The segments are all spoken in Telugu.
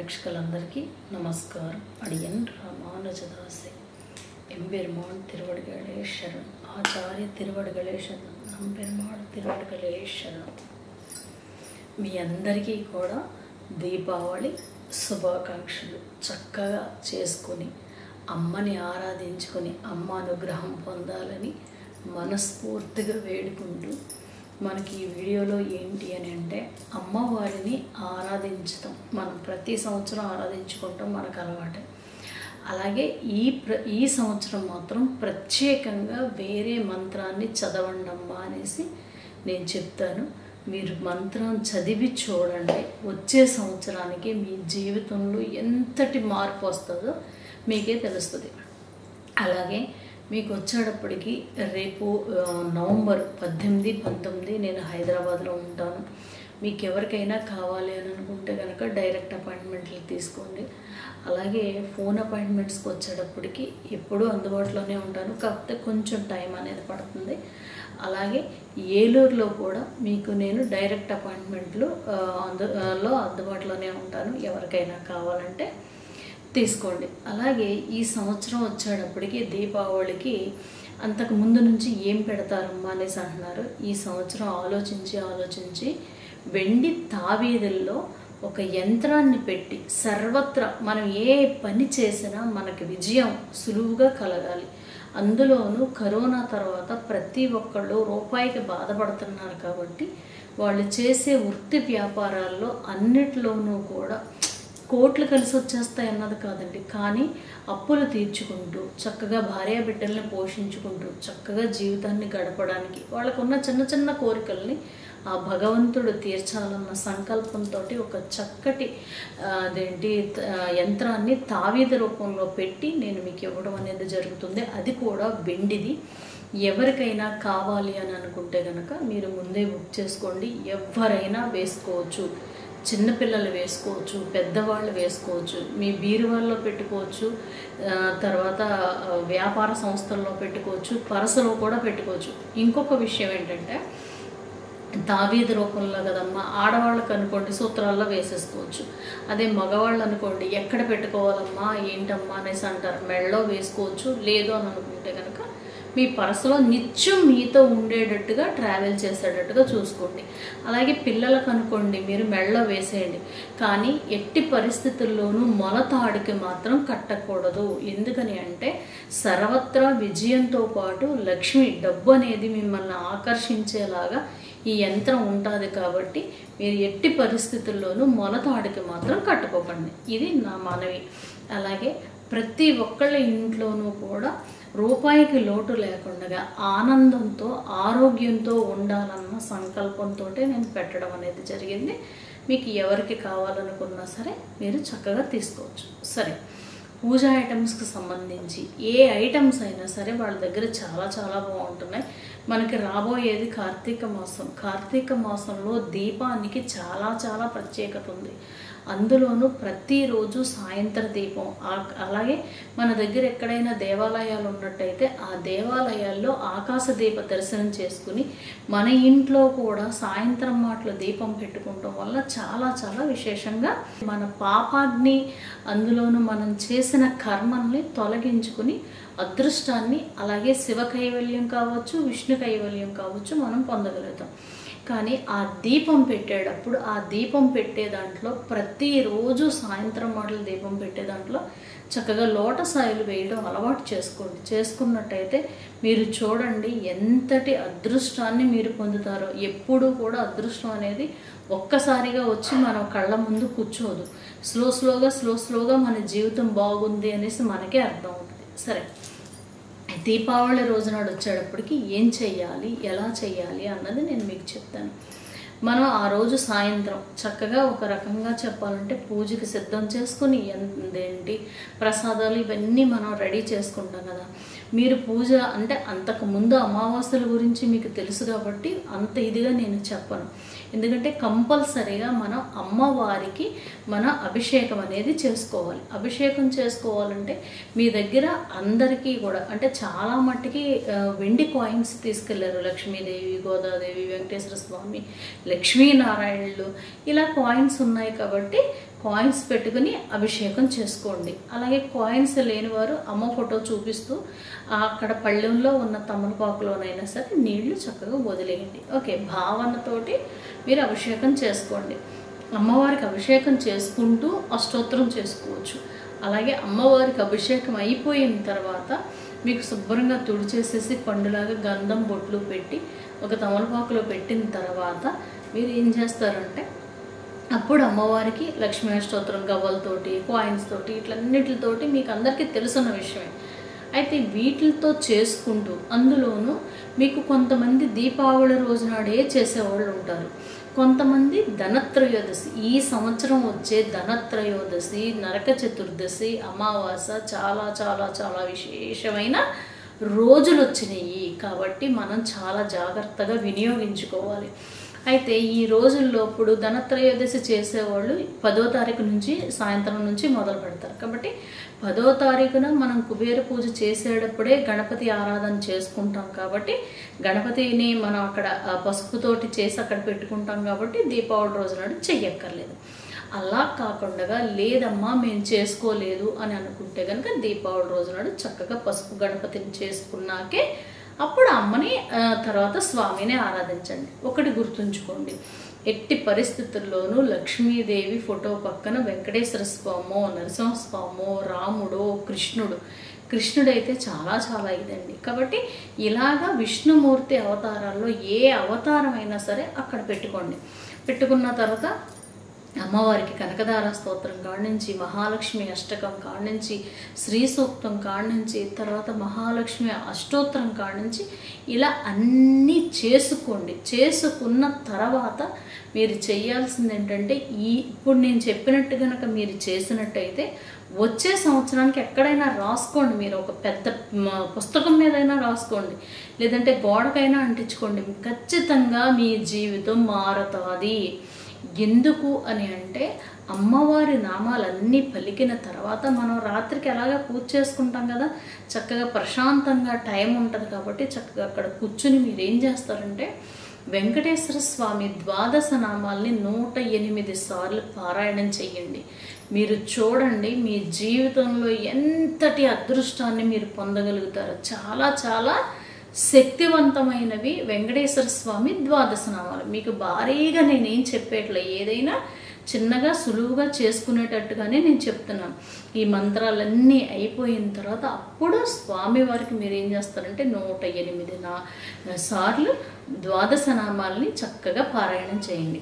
ప్రేక్షకులందరికీ నమస్కారం అడియన్ రామానుజదాసి எம்பெருமான் திருவடிகளே சரண் ஆச்சாரிய திருవడిగలే శరణం నంబెరుమాడు తిరువడిగలే శరణం మీ అందరికీ కూడా దీపావళి శుభాకాంక్షలు చక్కగా చేసుకొని అమ్మని ఆరాధించుకొని అమ్మ అనుగ్రహం పొందాలని మనస్ఫూర్తిగా వేడుకుంటూ మనకి ఈ వీడియోలో ఏంటి అని అంటే అమ్మవారిని ఆరాధించటం మనం ప్రతి సంవత్సరం ఆరాధించుకుంటాం మనకు అలవాటే అలాగే ఈ ప్ర ఈ సంవత్సరం మాత్రం ప్రత్యేకంగా వేరే మంత్రాన్ని చదవండి అమ్మా అనేసి నేను చెప్తాను మీరు మంత్రం చదివి చూడండి వచ్చే సంవత్సరానికి మీ జీవితంలో ఎంతటి మార్పు వస్తుందో మీకే తెలుస్తుంది అలాగే మీకు వచ్చేటప్పటికి రేపు ఆ, నవంబర్ పద్దెనిమిది పంతొమ్మిది నేను హైదరాబాద్లో ఉంటాను మీకు ఎవరికైనా కావాలి అని అనుకుంటే కనుక డైరెక్ట్ అపాయింట్మెంట్లు తీసుకోండి అలాగే ఫోన్ అపాయింట్మెంట్స్కి వచ్చేటప్పటికి ఎప్పుడూ అందుబాటులోనే ఉంటాను కాకపోతే కొంచెం టైం అనేది పడుతుంది అలాగే ఏలూరులో కూడా మీకు నేను డైరెక్ట్ అపాయింట్మెంట్లు ఆ, అందు ఆ, లో అందుబాటులోనే ఉంటాను ఎవరికైనా కావాలంటే తీసుకోండి అలాగే ఈ సంవత్సరం వచ్చేటప్పటికి దీపావళికి అంతకు ముందు నుంచి ఏం పెడతారమ్మా అనేసి అంటున్నారు ఈ సంవత్సరం ఆలోచించి ఆలోచించి వెండి తావీదుల్లో ఒక యంత్రాన్ని పెట్టి సర్వత్రా మనం ఏ పని చేసినా మనకి విజయం సులువుగా కలగాలి అందులోనూ కరోనా తర్వాత ప్రతి ఒక్కళ్ళు రూపాయికి బాధపడుతున్నారు కాబట్టి వాళ్ళు చేసే వృత్తి వ్యాపారాల్లో అన్నిటిలోనూ కూడా కోట్లు కలిసి వచ్చేస్తాయి అన్నది కాదండి కానీ అప్పులు తీర్చుకుంటూ చక్కగా భార్య బిడ్డల్ని పోషించుకుంటూ చక్కగా జీవితాన్ని గడపడానికి వాళ్ళకున్న చిన్న చిన్న కోరికల్ని ఆ భగవంతుడు తీర్చాలన్న సంకల్పంతో ఒక చక్కటి ఆ, అదేంటి ఆ, యంత్రాన్ని తావీద రూపంలో పెట్టి నేను మీకు ఇవ్వడం అనేది జరుగుతుంది అది కూడా వెండిది ఎవరికైనా కావాలి అని అనుకుంటే కనుక మీరు ముందే బుక్ చేసుకోండి ఎవరైనా వేసుకోవచ్చు చిన్నపిల్లలు వేసుకోవచ్చు పెద్దవాళ్ళు వేసుకోవచ్చు మీ బీరువాల్లో పెట్టుకోవచ్చు ఆ, తర్వాత ఆ, వ్యాపార సంస్థల్లో పెట్టుకోవచ్చు పరసలో కూడా పెట్టుకోవచ్చు ఇంకొక విషయం ఏంటంటే తావీదు రూపంలో కదమ్మా ఆడవాళ్ళకు అనుకోండి సూత్రాల్లో వేసేసుకోవచ్చు అదే మగవాళ్ళు అనుకోండి ఎక్కడ పెట్టుకోవాలమ్మా ఏంటమ్మా అనేసి అంటారు మెళ్ళలో వేసుకోవచ్చు లేదు అని అనుకుంటే కనుక మీ పర్సులో నిత్యం మీతో ఉండేటట్టుగా ట్రావెల్ చేసేటట్టుగా చూసుకోండి అలాగే పిల్లలకు అనుకోండి మీరు మెళ్ళలో వేసేయండి కానీ ఎట్టి పరిస్థితుల్లోనూ మొలతాడికి మాత్రం కట్టకూడదు ఎందుకని అంటే సర్వత్రా విజయంతో పాటు లక్ష్మి డబ్బు అనేది మిమ్మల్ని ఆకర్షించేలాగా ఈ యంత్రం ఉంటుంది కాబట్టి మీరు ఎట్టి పరిస్థితుల్లోనూ మొలతాడికి మాత్రం కట్టుకోకండి ఇది నా మనవి అలాగే ప్రతి ఒక్కళ్ళ ఇంట్లోనూ కూడా రూపాయికి లోటు లేకుండా ఆనందంతో ఆరోగ్యంతో ఉండాలన్న సంకల్పంతో నేను పెట్టడం అనేది జరిగింది మీకు ఎవరికి కావాలనుకున్నా సరే మీరు చక్కగా తీసుకోవచ్చు సరే పూజా ఐటమ్స్కి సంబంధించి ఏ ఐటమ్స్ అయినా సరే వాళ్ళ దగ్గర చాలా చాలా బాగుంటున్నాయి మనకి రాబోయేది కార్తీక మాసం కార్తీక మాసంలో దీపానికి చాలా చాలా ప్రత్యేకత ఉంది అందులోనూ ప్రతిరోజు సాయంత్ర దీపం ఆ- అలాగే మన దగ్గర ఎక్కడైనా దేవాలయాలు ఉన్నట్టయితే ఆ దేవాలయాల్లో ఆకాశ దీప దర్శనం చేసుకుని మన ఇంట్లో కూడా సాయంత్రం మాటలు దీపం పెట్టుకోవటం వల్ల చాలా చాలా విశేషంగా మన పాపాగ్ని అందులోనూ మనం చేసిన కర్మల్ని తొలగించుకుని అదృష్టాన్ని అలాగే శివ కైవల్యం కావచ్చు విష్ణు కైవల్యం కావచ్చు మనం పొందగలుగుతాం కానీ ఆ దీపం పెట్టేటప్పుడు ఆ దీపం పెట్టే దాంట్లో ప్రతిరోజు సాయంత్రం మాటలు దీపం పెట్టే దాంట్లో చక్కగా లోటసాయిలు వేయడం అలవాటు చేసుకోండి చేసుకున్నట్టయితే మీరు చూడండి ఎంతటి అదృష్టాన్ని మీరు పొందుతారో ఎప్పుడూ కూడా అదృష్టం అనేది ఒక్కసారిగా వచ్చి మనం కళ్ళ ముందు కూర్చోదు స్లో స్లోగా స్లో స్లోగా మన జీవితం బాగుంది అనేసి మనకే అర్థం అవుతుంది సరే దీపావళి రోజు నాడు వచ్చేటప్పటికి ఏం చెయ్యాలి ఎలా చెయ్యాలి అన్నది నేను మీకు చెప్తాను మనం ఆ రోజు సాయంత్రం చక్కగా ఒక రకంగా చెప్పాలంటే పూజకి సిద్ధం చేసుకుని ఏంటి ప్రసాదాలు ఇవన్నీ మనం రెడీ చేసుకుంటాం కదా మీరు పూజ అంటే అంతకు ముందు అమావాస్యల గురించి మీకు తెలుసు కాబట్టి అంత ఇదిగా నేను చెప్పను ఎందుకంటే కంపల్సరీగా మనం అమ్మవారికి మన అభిషేకం అనేది చేసుకోవాలి అభిషేకం చేసుకోవాలంటే మీ దగ్గర అందరికీ కూడా అంటే చాలా మట్టుకి ఆ, వెండి కాయిన్స్ తీసుకెళ్లారు లక్ష్మీదేవి గోదాదేవి వెంకటేశ్వర స్వామి లక్ష్మీనారాయణులు ఇలా కాయిన్స్ ఉన్నాయి కాబట్టి కాయిన్స్ పెట్టుకుని అభిషేకం చేసుకోండి అలాగే కాయిన్స్ లేనివారు అమ్మ ఫోటో చూపిస్తూ ఆ అక్కడ పళ్ళెంలో ఉన్న తమలపాకులోనైనా సరే నీళ్లు చక్కగా వదిలేయండి ఓకే భావనతోటి మీరు అభిషేకం చేసుకోండి అమ్మవారికి అభిషేకం చేసుకుంటూ అష్టోత్తరం చేసుకోవచ్చు అలాగే అమ్మవారికి అభిషేకం అయిపోయిన తర్వాత మీకు శుభ్రంగా తుడిచేసేసి పండులాగా గంధం బొట్లు పెట్టి ఒక తమలపాకులో పెట్టిన తర్వాత మీరు ఏం చేస్తారంటే అప్పుడు అమ్మవారికి లక్ష్మీ అష్టోత్తరం గవ్వలతోటి కాయిన్స్ తోటి ఇట్లన్నిటితోటి మీకు అందరికీ తెలుసున్న విషయమే అయితే వీటితో చేసుకుంటూ అందులోనూ మీకు కొంతమంది దీపావళి రోజు నాడే చేసేవాళ్ళు ఉంటారు కొంతమంది ధనత్రయోదశి ఈ సంవత్సరం వచ్చే ధనత్రయోదశి నరక చతుర్దశి అమావాస చాలా చాలా చాలా విశేషమైన రోజులు వచ్చినాయి కాబట్టి మనం చాలా జాగ్రత్తగా వినియోగించుకోవాలి అయితే ఈ రోజుల్లో ఇప్పుడు ధనత్రయోదశి చేసేవాళ్ళు పదో తారీఖు నుంచి సాయంత్రం నుంచి మొదలు పెడతారు కాబట్టి పదో తారీఖున మనం కుబేర పూజ చేసేటప్పుడే గణపతి ఆరాధన చేసుకుంటాం కాబట్టి గణపతిని మనం అక్కడ ఆ పసుపుతోటి చేసి అక్కడ పెట్టుకుంటాం కాబట్టి దీపావళి రోజు నాడు చెయ్యక్కర్లేదు అలా కాకుండా లేదమ్మా మేము చేసుకోలేదు అని అనుకుంటే కనుక దీపావళి రోజు నాడు చక్కగా పసుపు గణపతిని చేసుకున్నాకే అప్పుడు అమ్మని ఆ, తర్వాత స్వామిని ఆరాధించండి ఒకటి గుర్తుంచుకోండి ఎట్టి పరిస్థితుల్లోనూ లక్ష్మీదేవి ఫోటో పక్కన వెంకటేశ్వర స్వామో నరసింహస్వామో రాముడో కృష్ణుడు కృష్ణుడైతే చాలా చాలా ఇదండి కాబట్టి ఇలాగా విష్ణుమూర్తి అవతారాల్లో ఏ అవతారమైనా సరే అక్కడ పెట్టుకోండి పెట్టుకున్న తర్వాత అమ్మవారికి కనకదార స్తోత్రం కాడ నుంచి మహాలక్ష్మి అష్టకం కాడ నుంచి శ్రీ సూక్తం కాడ నుంచి తర్వాత మహాలక్ష్మి అష్టోత్తరం కాడ నుంచి ఇలా అన్నీ చేసుకోండి చేసుకున్న తర్వాత మీరు చేయాల్సింది ఏంటంటే ఈ ఇప్పుడు నేను చెప్పినట్టు కనుక మీరు చేసినట్టయితే వచ్చే సంవత్సరానికి ఎక్కడైనా రాసుకోండి మీరు ఒక పెద్ద మ, పుస్తకం మీదైనా రాసుకోండి లేదంటే గోడకైనా అంటించుకోండి ఖచ్చితంగా మీ జీవితం మారుతుంది ఎందుకు అని అంటే అమ్మవారి నామాలన్నీ పలికిన తర్వాత మనం రాత్రికి ఎలాగ పూజ చేసుకుంటాం కదా చక్కగా ప్రశాంతంగా టైం ఉంటుంది కాబట్టి చక్కగా అక్కడ కూర్చుని మీరు ఏం చేస్తారంటే వెంకటేశ్వర స్వామి ద్వాదశ నామాల్ని నూట ఎనిమిది సార్లు పారాయణం చెయ్యండి మీరు చూడండి మీ జీవితంలో ఎంతటి అదృష్టాన్ని మీరు పొందగలుగుతారో చాలా చాలా శక్తివంతమైనవి వెంకటేశ్వర స్వామి ద్వాదశ నామాలు మీకు భారీగా నేనేం చెప్పేట్లే ఏదైనా చిన్నగా సులువుగా చేసుకునేటట్టుగానే నేను చెప్తున్నాను ఈ మంత్రాలన్నీ అయిపోయిన తర్వాత అప్పుడు స్వామివారికి మీరు ఏం చేస్తారంటే నూట ఎనిమిది నా సార్లు ద్వాదశ నామాల్ని చక్కగా పారాయణం చేయండి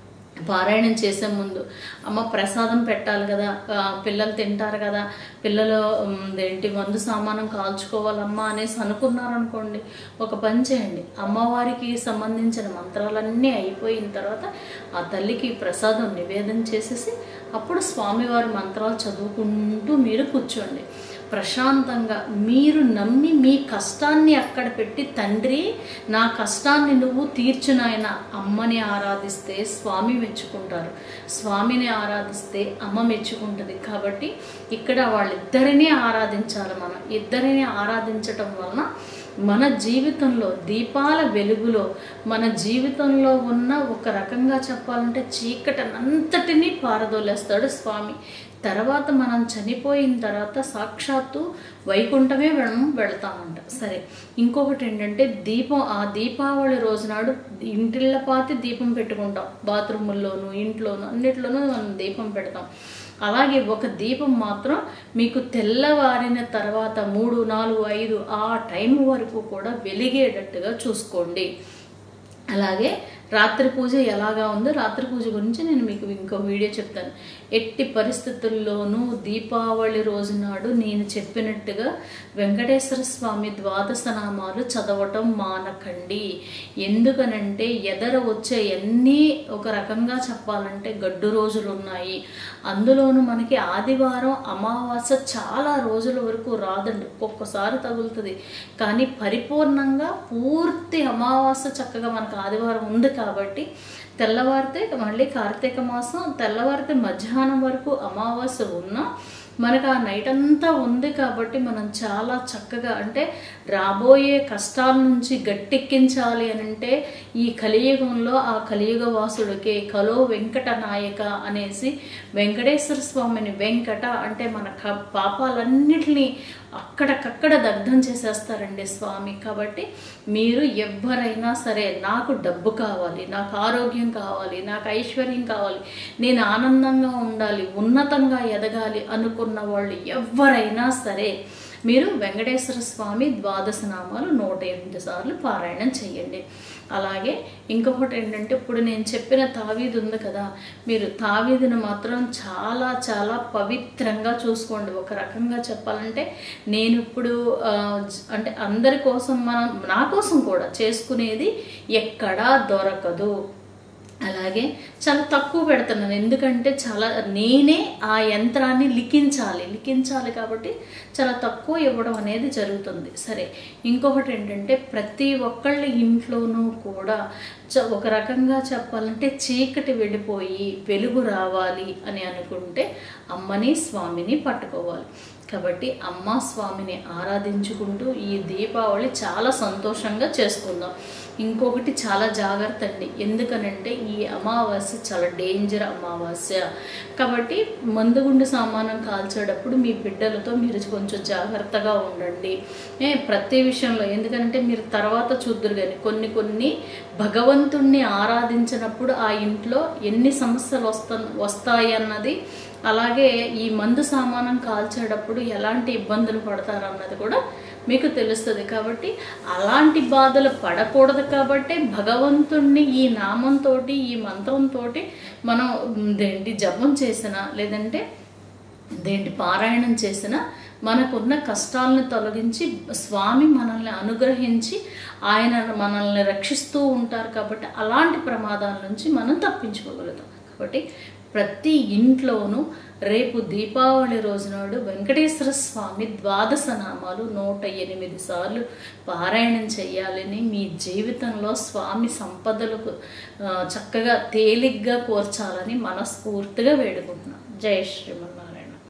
పారాయణం చేసే ముందు అమ్మ ప్రసాదం పెట్టాలి కదా ఆ, పిల్లలు తింటారు కదా పిల్లలు ఉమ్, ఏంటి మందు సామానం కాల్చుకోవాలమ్మా అనేసి అనుకున్నారనుకోండి ఒక పని చేయండి అమ్మవారికి సంబంధించిన మంత్రాలన్నీ అయిపోయిన తర్వాత ఆ తల్లికి ప్రసాదం నివేదన చేసేసి అప్పుడు స్వామివారి మంత్రాలు చదువుకుంటూ మీరు కూర్చోండి ప్రశాంతంగా మీరు నమ్మి మీ కష్టాన్ని అక్కడ పెట్టి తండ్రి నా కష్టాన్ని నువ్వు తీర్చు నాయన అమ్మని ఆరాధిస్తే స్వామి మెచ్చుకుంటారు స్వామిని ఆరాధిస్తే అమ్మ మెచ్చుకుంటుంది కాబట్టి ఇక్కడ వాళ్ళిద్దరినీ ఆరాధించాలి మనం ఇద్దరిని ఆరాధించటం వలన మన జీవితంలో దీపాల వెలుగులో మన జీవితంలో ఉన్న ఒక రకంగా చెప్పాలంటే చీకటనంతటినీ పారదోలేస్తాడు స్వామి తర్వాత మనం చనిపోయిన తర్వాత సాక్షాత్తు వైకుంఠమే మనం వెళతామంట సరే ఇంకొకటి ఏంటంటే దీపం ఆ దీపావళి రోజు నాడు ఇంటిళ్ళపాతి దీపం పెట్టుకుంటాం బాత్రూముల్లోనూ ఇంట్లోనూ అన్నిట్లోనూ మనం దీపం పెడతాం అలాగే ఒక దీపం మాత్రం మీకు తెల్లవారిన తర్వాత మూడు నాలుగు ఐదు ఆ టైం వరకు కూడా వెలిగేటట్టుగా చూసుకోండి అలాగే రాత్రి పూజ ఎలాగా ఉందో రాత్రి పూజ గురించి నేను మీకు ఇంకో వీడియో చెప్తాను ఎట్టి పరిస్థితుల్లోనూ దీపావళి రోజు నాడు నేను చెప్పినట్టుగా వెంకటేశ్వర స్వామి ద్వాదశ నామాలు చదవటం మానకండి ఎందుకనంటే ఎదర వచ్చే అన్నీ ఒక రకంగా చెప్పాలంటే గడ్డు రోజులు ఉన్నాయి అందులోనూ మనకి ఆదివారం అమావాస్య చాలా రోజుల వరకు రాదండి ఒక్కొక్కసారి తగులుతుంది కానీ పరిపూర్ణంగా పూర్తి అమావాస్య చక్కగా మనకు ఆదివారం ఉంది కాబట్టి తెల్లవారితే మళ్ళీ కార్తీక మాసం తెల్లవారితే మధ్యాహ్నం వరకు అమావాస్య ఉన్నా మనకు ఆ నైట్ అంతా ఉంది కాబట్టి మనం చాలా చక్కగా అంటే రాబోయే కష్టాల నుంచి గట్టెక్కించాలి అని అంటే ఈ కలియుగంలో ఆ కలియుగ వాసుడికి కలో వెంకట నాయక అనేసి వెంకటేశ్వర స్వామిని వెంకట అంటే మన క పాపాలన్నిటినీ అక్కడికక్కడ దగ్ధం చేసేస్తారండి స్వామి కాబట్టి మీరు ఎవరైనా సరే నాకు డబ్బు కావాలి నాకు ఆరోగ్యం కావాలి నాకు ఐశ్వర్యం కావాలి నేను ఆనందంగా ఉండాలి ఉన్నతంగా ఎదగాలి అనుకున్న వాళ్ళు ఎవరైనా సరే మీరు వెంకటేశ్వర స్వామి ద్వాదశ నామాలు నూట ఎనిమిది సార్లు పారాయణం చేయండి అలాగే ఇంకొకటి ఏంటంటే ఇప్పుడు నేను చెప్పిన తావీదు ఉంది కదా మీరు తావీదును మాత్రం చాలా చాలా పవిత్రంగా చూసుకోండి ఒక రకంగా చెప్పాలంటే నేను ఇప్పుడు ఆ, అంటే అందరి కోసం మనం నా కోసం కూడా చేసుకునేది ఎక్కడా దొరకదు అలాగే చాలా తక్కువ పెడుతున్నాను ఎందుకంటే చాలా నేనే ఆ యంత్రాన్ని లిఖించాలి లిఖించాలి కాబట్టి చాలా తక్కువ ఇవ్వడం అనేది జరుగుతుంది సరే ఇంకొకటి ఏంటంటే ప్రతి ఒక్కళ్ళ ఇంట్లోనూ కూడా చ- ఒక రకంగా చెప్పాలంటే చీకటి వెళ్ళిపోయి వెలుగు రావాలి అని అనుకుంటే అమ్మని స్వామిని పట్టుకోవాలి కాబట్టి అమ్మ స్వామిని ఆరాధించుకుంటూ ఈ దీపావళి చాలా సంతోషంగా చేసుకుందాం ఇంకొకటి చాలా జాగ్రత్త అండి ఎందుకనంటే ఈ అమావాస్య చాలా డేంజర్ అమావాస్య కాబట్టి మందుగుండు సామానం కాల్చేటప్పుడు మీ బిడ్డలతో మీరు కొంచెం జాగ్రత్తగా ఉండండి ఏ, ప్రతి విషయంలో ఎందుకంటే మీరు తర్వాత చూద్దరు కానీ కొన్ని కొన్ని భగవంతుణ్ణి ఆరాధించినప్పుడు ఆ ఇంట్లో ఎన్ని సమస్యలు వస్తా వస్తాయి అన్నది అలాగే ఈ మందు సామానం కాల్చేటప్పుడు ఎలాంటి ఇబ్బందులు పడతారన్నది కూడా మీకు తెలుస్తుంది కాబట్టి అలాంటి బాధలు పడకూడదు కాబట్టి భగవంతుణ్ణి ఈ నామంతో ఈ మంత్రంతో మనం దేంటి జపం చేసిన లేదంటే దేంటి పారాయణం చేసిన మనకున్న కష్టాలను తొలగించి స్వామి మనల్ని అనుగ్రహించి ఆయన మనల్ని రక్షిస్తూ ఉంటారు కాబట్టి అలాంటి ప్రమాదాల నుంచి మనం తప్పించుకోగలుగుతాం కాబట్టి ప్రతి ఇంట్లోనూ రేపు దీపావళి రోజునాడు వెంకటేశ్వర స్వామి ద్వాదశ నామాలు నూట ఎనిమిది సార్లు పారాయణం చేయాలని మీ జీవితంలో స్వామి సంపదలకు ఆ, చక్కగా తేలిగ్గా కోర్చాలని మనస్ఫూర్తిగా వేడుకుంటున్నాను జయ శ్రీమన్నారాయణ